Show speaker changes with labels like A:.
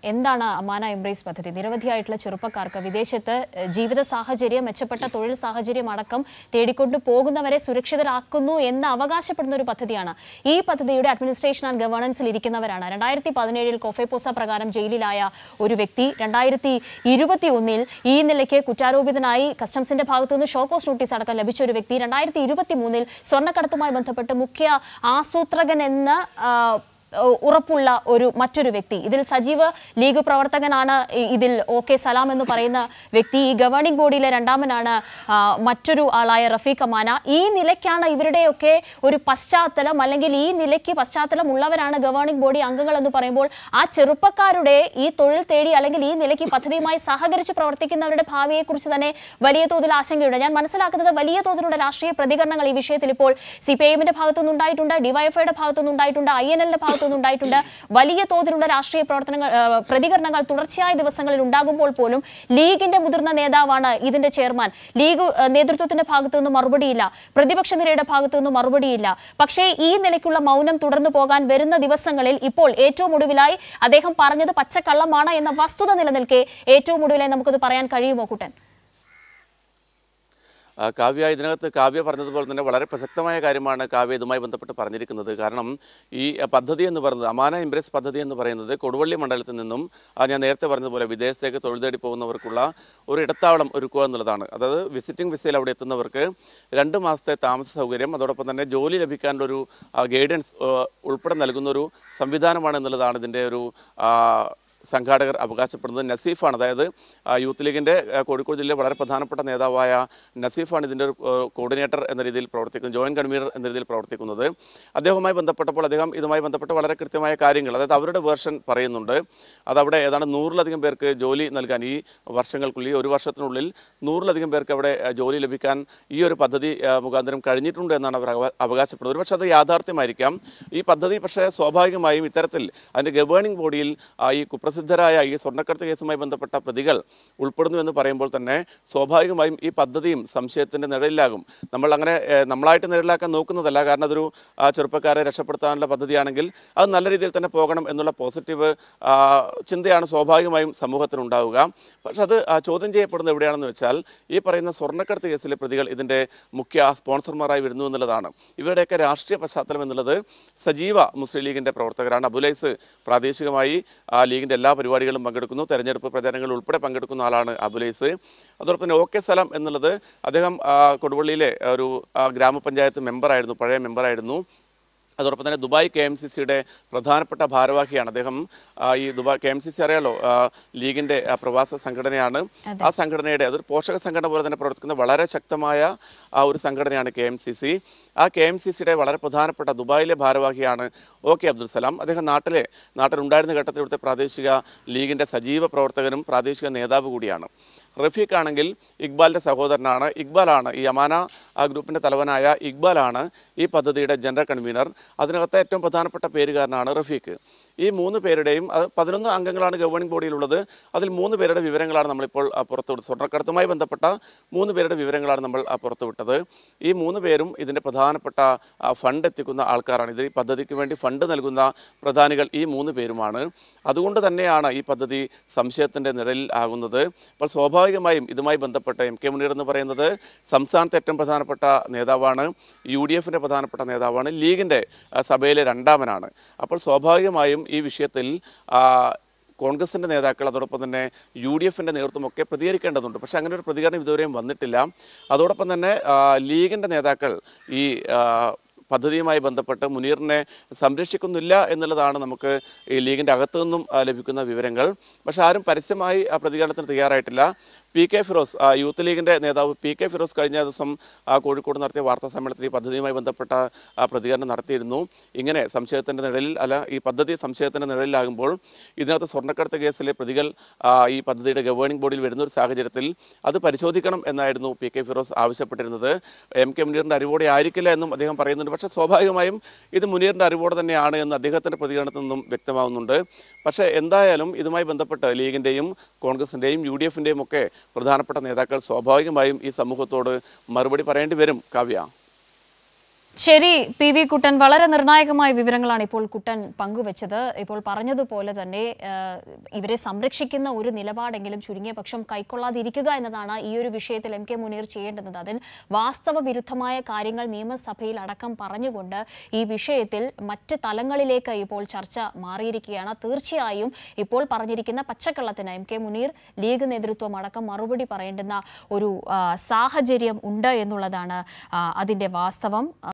A: എന്താണ് അമാന എംബ്രേസ് പദ്ധതി നിരവധിയായിട്ടുള്ള ചെറുപ്പക്കാർക്ക് വിദേശത്ത് ഏഹ്, ജീവിത സാഹചര്യം മെച്ചപ്പെട്ട തൊഴിൽ സാഹചര്യം അടക്കം തേടിക്കൊണ്ട് പോകുന്നവരെ സുരക്ഷിതരാക്കുന്നു എന്ന് അവകാശപ്പെടുന്ന ഒരു പദ്ധതിയാണ് ഈ പദ്ധതിയുടെ അഡ്മിനിസ്ട്രേഷൻ ആൻഡ് ഗവേണൻസിൽ ഇരിക്കുന്നവരാണ് രണ്ടായിരത്തി പതിനേഴിൽ കൊഫേപ്പോസ പ്രകാരം ജയിലിലായ ഒരു വ്യക്തി രണ്ടായിരത്തി ഇരുപത്തി ഒന്നിൽ ഈ നിലയ്ക്ക് കുറ്റാരോപിതനായി കസ്റ്റംസിന്റെ ഭാഗത്തു നിന്ന് ഷോക്കോസ് നോട്ടീസ് അടക്കം ലഭിച്ച ഒരു വ്യക്തി രണ്ടായിരത്തി ഇരുപത്തി മൂന്നിൽ സ്വർണ്ണക്കടത്തുമായി ബന്ധപ്പെട്ട് മുഖ്യ ആസൂത്രകൻ എന്ന ആ, ഉ- ഉറപ്പുള്ള ഒരു മറ്റൊരു വ്യക്തി ഇതിൽ സജീവ ലീഗ് പ്രവർത്തകനാണ് ഇ- ഇതിൽ ഒ കെ സലാം എന്ന് പറയുന്ന വ്യക്തി ഈ ഗവേണിംഗ് ബോഡിയിലെ രണ്ടാമനാണ് ആ, മറ്റൊരു ആളായ റഫീഖ് അമാന ഈ നിലയ്ക്കാണ് ഇവരുടെയൊക്കെ ഒരു പശ്ചാത്തലം അല്ലെങ്കിൽ ഈ നിലയ്ക്ക് പശ്ചാത്തലം ഉള്ളവരാണ് ഗവേണിംഗ് ബോഡി അംഗങ്ങൾ എന്ന് പറയുമ്പോൾ ആ ചെറുപ്പക്കാരുടെ ഈ തൊഴിൽ തേടി അല്ലെങ്കിൽ ഈ നിലയ്ക്ക് ഈ പദ്ധതിയുമായി സഹകരിച്ച് പ്രവർത്തിക്കുന്നവരുടെ ഭാവിയെക്കുറിച്ച് തന്നെ വലിയ തോതിൽ ആശങ്കയുണ്ട് ഞാൻ മനസ്സിലാക്കുന്നത് വലിയ തോതിലുള്ള രാഷ്ട്രീയ പ്രതികരണങ്ങൾ ഈ വിഷയത്തിൽ ഇപ്പോൾ സി പി ഐ എമ്മിന്റെ ഭാഗത്തുനിന്നുണ്ടായിട്ടുണ്ട് ഡിവൈഎഫ്ഐയുടെ ഭാഗത്തുനിന്നുണ്ടായിട്ടുണ്ട് ഐ എൻ എല്ലിന്റെ ഭാഗത്തുനിന്നുണ്ടായിട്ടുണ്ട് വലിയ തോതിലുള്ള രാഷ്ട്രീയ പ്രവർത്തനങ്ങൾ ആ, പ്രതികരണങ്ങൾ തുടർച്ചയായ ദിവസങ്ങളിൽ ഉണ്ടാകുമ്പോൾ പോലും ലീഗിന്റെ മുതിർന്ന നേതാവാണ് ഇതിന്റെ ചെയർമാൻ ലീഗ് ആ, നേതൃത്വത്തിന്റെ ഭാഗത്തു നിന്ന് മറുപടിയില്ല പ്രതിപക്ഷ നിരയുടെ ഭാഗത്തു നിന്ന് മറുപടിയില്ല പക്ഷേ ഈ നിലയ്ക്കുള്ള മൗനം തുടർന്നു പോകാൻ വരുന്ന ദിവസങ്ങളിൽ ഇപ്പോൾ ഏറ്റവും ഒടുവിലായി അദ്ദേഹം പറഞ്ഞത് പച്ചക്കള്ളമാണ് എന്ന വസ്തുത നിലനിൽക്കെ ഏറ്റവും ഒടുവിലായി നമുക്കത് പറയാൻ കഴിയുമോ കുട്ടൻ
B: ആ, കാവ്യ ഇതിനകത്ത് കാവ്യ പറഞ്ഞതുപോലെ തന്നെ വളരെ പ്രസക്തമായ കാര്യമാണ് കാവ്യ ഇതുമായി ബന്ധപ്പെട്ട് പറഞ്ഞിരിക്കുന്നത് കാരണം ഈ ആ, പദ്ധതി എന്ന് പറയുന്നത് അമാന എംബ്രേസ് പദ്ധതി എന്ന് പറയുന്നത് കൊടുവള്ളി മണ്ഡലത്തിൽ നിന്നും ആ, ഞാൻ നേരത്തെ പറഞ്ഞതുപോലെ വിദേശത്തേക്ക് തൊഴിൽ തേടി പോകുന്നവർക്കുള്ള ഒരു ഇടത്താവളം ഒരുക്കുക എന്നുള്ളതാണ് അതായത് വിസിറ്റിംഗ് വിസയിൽ അവിടെ എത്തുന്നവർക്ക് രണ്ട് മാസത്തെ താമസ സൗകര്യം അതോടൊപ്പം തന്നെ ജോലി ലഭിക്കാനുള്ള ഒരു ഗൈഡൻസ് ഉൾപ്പെടെ നൽകുന്ന ഒരു സംവിധാനമാണ് എന്നുള്ളതാണ് ഇതിൻ്റെ ഒരു ആ, സംഘാടകർ അവകാശപ്പെടുന്നത് നസീഫാണ് അതായത് ആ, യൂത്ത് ലീഗിൻ്റെ ആ, കോഴിക്കോട് ജില്ലയിലെ വളരെ പ്രധാനപ്പെട്ട നേതാവായ നസീഫാണ് ഇതിൻ്റെ ഒരു ആ, കോർഡിനേറ്റർ എന്ന രീതിയിൽ പ്രവർത്തിക്കുന്നത് ജോയിൻറ്റ് കൺവീനർ എന്ന രീതിയിൽ പ്രവർത്തിക്കുന്നത് അദ്ദേഹവുമായി ബന്ധപ്പെട്ടപ്പോൾ അദ്ദേഹം ഇതുമായി ബന്ധപ്പെട്ട് വളരെ കൃത്യമായ കാര്യങ്ങൾ അതായത് അവരുടെ വേർഷൻ പറയുന്നുണ്ട് അതവിടെ ഏതാണ്ട് നൂറിലധികം പേർക്ക് ജോലി നൽകാൻ ഈ വർഷങ്ങൾക്കുള്ളിൽ ഈ ഒരു വർഷത്തിനുള്ളിൽ നൂറിലധികം പേർക്ക് അവിടെ ആ, ജോലി ലഭിക്കാൻ ഈ ഒരു പദ്ധതി ആ, മുഖാന്തരം കഴിഞ്ഞിട്ടുണ്ട് എന്നാണ് അവർ അവ- അവകാശപ്പെടുന്നത് ഒരുപക്ഷെ അത് യാഥാർത്ഥ്യമായിരിക്കാം ഈ പദ്ധതി പക്ഷേ സ്വാഭാവികമായും ഇത്തരത്തിൽ അതിൻ്റെ ഗവേണിംഗ് ബോഡിയിൽ ആ, ഈ കുപ്രസിദ്ധരായ ഈ സ്വർണ്ണക്കടത്ത് കേസുമായി ബന്ധപ്പെട്ട പ്രതികൾ ഉൾപ്പെടുന്നു എന്ന് പറയുമ്പോൾ തന്നെ സ്വാഭാവികമായും ഈ പദ്ധതിയും സംശയത്തിൻ്റെ നിഴലിലാകും നമ്മൾ അങ്ങനെ ഏഹ്, നമ്മളായിട്ട് നിഴലിലാക്കാൻ നോക്കുന്നതല്ല കാരണം അതൊരു ആ, ചെറുപ്പക്കാരെ രക്ഷപ്പെടുത്താനുള്ള പദ്ധതിയാണെങ്കിൽ അത് നല്ല രീതിയിൽ തന്നെ പോകണം എന്നുള്ള പോസിറ്റീവ് ആ, ചിന്തയാണ് സ്വാഭാവികമായും സമൂഹത്തിനുണ്ടാവുക പക്ഷെ അത് ആ, ചോദ്യം ചെയ്യപ്പെടുന്നത് എവിടെയാണെന്ന് വെച്ചാൽ ഈ പറയുന്ന സ്വർണ്ണക്കടത്ത് കേസിലെ പ്രതികൾ ഇതിൻ്റെ മുഖ്യ സ്പോൺസർമാരായി വരുന്നു എന്നുള്ളതാണ് ഇവരുടെയൊക്കെ രാഷ്ട്രീയ പശ്ചാത്തലം എന്നുള്ളത് സജീവ മുസ്ലിം ലീഗിൻ്റെ പ്രവർത്തകരാണ് അബുലൈസ് പ്രാദേശികമായി ആ ലീഗിൻ്റെ എല്ലാ പരിപാടികളും പങ്കെടുക്കുന്നു തെരഞ്ഞെടുപ്പ് പ്രചാരണങ്ങളിൽ ഉൾപ്പെടെ പങ്കെടുക്കുന്ന ആളാണ് അബുലൈസ് അതോടൊപ്പം തന്നെ ഓക്കെ സ്ഥലം എന്നുള്ളത് അദ്ദേഹം ആ, കൊടുവള്ളിയിലെ ഒരു ആ, ഗ്രാമപഞ്ചായത്ത് മെമ്പറായിരുന്നു പഴയ മെമ്പറായിരുന്നു അതോടൊപ്പം തന്നെ ദുബായ് കെ എം സി സിയുടെ പ്രധാനപ്പെട്ട ഭാരവാഹിയാണ് അദ്ദേഹം ആ, ഈ Dubai K M C C അറിയാലോ ആ, ലീഗിൻ്റെ ആ, പ്രവാസ സംഘടനയാണ് ആ സംഘടനയുടെ അതൊരു പോഷക സംഘടന പോലെ തന്നെ പ്രവർത്തിക്കുന്ന വളരെ ശക്തമായ ആ ഒരു സംഘടനയാണ് കെ എം സി സി ആ കെ എം സി സിയുടെ വളരെ പ്രധാനപ്പെട്ട ദുബായിലെ ഭാരവാഹിയാണ് ഒ കെ അബ്ദുൽ സലാം അദ്ദേഹം നാട്ടിലെ നാട്ടിലുണ്ടായിരുന്ന ഘട്ടത്തിൽ ഇവിടുത്തെ പ്രാദേശിക ലീഗിൻ്റെ സജീവ പ്രവർത്തകനും പ്രാദേശിക നേതാവ് കൂടിയാണ് റഫീഖ് ആണെങ്കിൽ ഇക്ബാലിൻ്റെ സഹോദരനാണ് ഇക്ബാലാണ് ഈ അമാന ആ ഗ്രൂപ്പിൻ്റെ തലവനായ ഇക്ബാലാണ് ഈ പദ്ധതിയുടെ ജനറൽ കൺവീനർ അതിനകത്തെ ഏറ്റവും പ്രധാനപ്പെട്ട പേരുകാരനാണ് റഫീഖ് ഈ മൂന്ന് പേരുടെയും അത് പതിനൊന്ന് അംഗങ്ങളാണ് ഗവേണിംഗ് ബോഡിയിലുള്ളത് അതിൽ മൂന്ന് പേരുടെ വിവരങ്ങളാണ് നമ്മളിപ്പോൾ ആ, പുറത്തുവിട്ടത് സ്വർണ്ണക്കടത്തുമായി ബന്ധപ്പെട്ട മൂന്ന് പേരുടെ വിവരങ്ങളാണ് നമ്മൾ ആ, പുറത്തുവിട്ടത് ഈ മൂന്ന് പേരും ഇതിൻ്റെ പ്രധാനപ്പെട്ട ആ, ഫണ്ട് എത്തിക്കുന്ന ആൾക്കാരാണ് ഇത് ഈ പദ്ധതിക്ക് വേണ്ടി ഫണ്ട് നൽകുന്ന പ്രധാനികൾ ഈ മൂന്ന് പേരുമാണ് അതുകൊണ്ട് തന്നെയാണ് ഈ പദ്ധതി സംശയത്തിൻ്റെ നിഴലിൽ ആകുന്നത് അപ്പോൾ സ്വാഭാവികമായും ഇതുമായി ബന്ധപ്പെട്ട് എം കെ മുനീർ എന്ന് പറയുന്നത് സംസ്ഥാനത്തെ ഏറ്റവും പ്രധാനപ്പെട്ട നേതാവാണ് യു ഡി എഫിൻ്റെ പ്രധാനപ്പെട്ട നേതാവാണ് ലീഗിൻ്റെ ആ, സഭയിലെ രണ്ടാമനാണ് അപ്പോൾ സ്വാഭാവികമായും ഈ വിഷയത്തിൽ ആ, കോൺഗ്രസിൻ്റെ നേതാക്കൾ അതോടൊപ്പം തന്നെ യു ഡി എഫിൻ്റെ നേതൃത്വമൊക്കെ പ്രതികരിക്കേണ്ടതുണ്ട് പക്ഷേ അങ്ങനെ ഒരു പ്രതികരണം ഇതുവരെയും വന്നിട്ടില്ല അതോടൊപ്പം തന്നെ ആ, ലീഗിൻ്റെ നേതാക്കൾ ഈ ആ, പദ്ധതിയുമായി ബന്ധപ്പെട്ട് മുനീറിനെ സംരക്ഷിക്കുന്നില്ല എന്നുള്ളതാണ് നമുക്ക് ഈ ലീഗിൻ്റെ അകത്തു നിന്നും ആ, ലഭിക്കുന്ന വിവരങ്ങൾ പക്ഷേ ആരും പരസ്യമായി ആ പ്രതികരണത്തിന് തയ്യാറായിട്ടില്ല പി കെ ഫിറോസ് ആ, യൂത്ത് ലീഗിൻ്റെ നേതാവ് പി കെ ഫിറോസ് കഴിഞ്ഞ ദിവസം ആ, കോഴിക്കോട് നടത്തിയ വാർത്താ സമ്മേളനത്തിൽ ഈ പദ്ധതിയുമായി ബന്ധപ്പെട്ട ആ, പ്രതികരണം നടത്തിയിരുന്നു ഇങ്ങനെ സംശയത്തിൻ്റെ നിഴലിൽ അല്ല ഈ പദ്ധതി സംശയത്തിൻ്റെ നിഴലിലാകുമ്പോൾ ഇതിനകത്ത് സ്വർണ്ണക്കടത്ത് കേസിലെ പ്രതികൾ ആ, ഈ പദ്ധതിയുടെ ഗവേണിംഗ് ബോർഡിൽ വരുന്ന ഒരു സാഹചര്യത്തിൽ അത് പരിശോധിക്കണം എന്നായിരുന്നു പി കെ ഫിറോസ് ആവശ്യപ്പെട്ടിരുന്നത് എം കെ മുനീറിൻ്റെ അറിവോടെ ആയിരിക്കില്ല എന്നും അദ്ദേഹം പറയുന്നുണ്ട് പക്ഷേ സ്വാഭാവികമായും ഇത് മുനീറിൻ്റെ അറിവോടെ തന്നെയാണ് എന്ന് അദ്ദേഹത്തിൻ്റെ പ്രതികരണത്തിൽ നിന്നും വ്യക്തമാവുന്നുണ്ട് പക്ഷേ എന്തായാലും ഇതുമായി ബന്ധപ്പെട്ട് ലീഗിൻ്റെയും കോൺഗ്രസിൻ്റെയും യു ഡി എഫിൻ്റെയും ഒക്കെ പ്രധാനപ്പെട്ട നേതാക്കൾ സ്വാഭാവികമായും ഈ സമൂഹത്തോട് മറുപടി പറയേണ്ടി വരും കാവ്യ
A: ശരി പി വി കുട്ടൻ വളരെ നിർണായകമായ വിവരങ്ങളാണ് ഇപ്പോൾ കുട്ടൻ പങ്കുവച്ചത് ഇപ്പോൾ പറഞ്ഞതുപോലെ തന്നെ ആ, ഇവരെ സംരക്ഷിക്കുന്ന ഒരു നിലപാടെങ്കിലും ചുരുങ്ങിയ പക്ഷം കൈക്കൊള്ളാതിരിക്കുക എന്നതാണ് ഈ ഒരു വിഷയത്തിൽ എം കെ മുനീർ ചെയ്യേണ്ടത് അതിൽ വാസ്തവ വിരുദ്ധമായ കാര്യങ്ങൾ നിയമസഭയിൽ അടക്കം പറഞ്ഞുകൊണ്ട് ഈ വിഷയത്തിൽ മറ്റ് തലങ്ങളിലേക്ക് ഇപ്പോൾ ചർച്ച മാറിയിരിക്കുകയാണ് തീർച്ചയായും ഇപ്പോൾ പറഞ്ഞിരിക്കുന്ന പച്ചക്കള്ളത്തിന് എം കെ മുനീർ ലീഗ് നേതൃത്വം അടക്കം മറുപടി പറയേണ്ടുന്ന ഒരു ആ, സാഹചര്യം ഉണ്ട് എന്നുള്ളതാണ് ആ, അതിന്റെ വാസ്തവം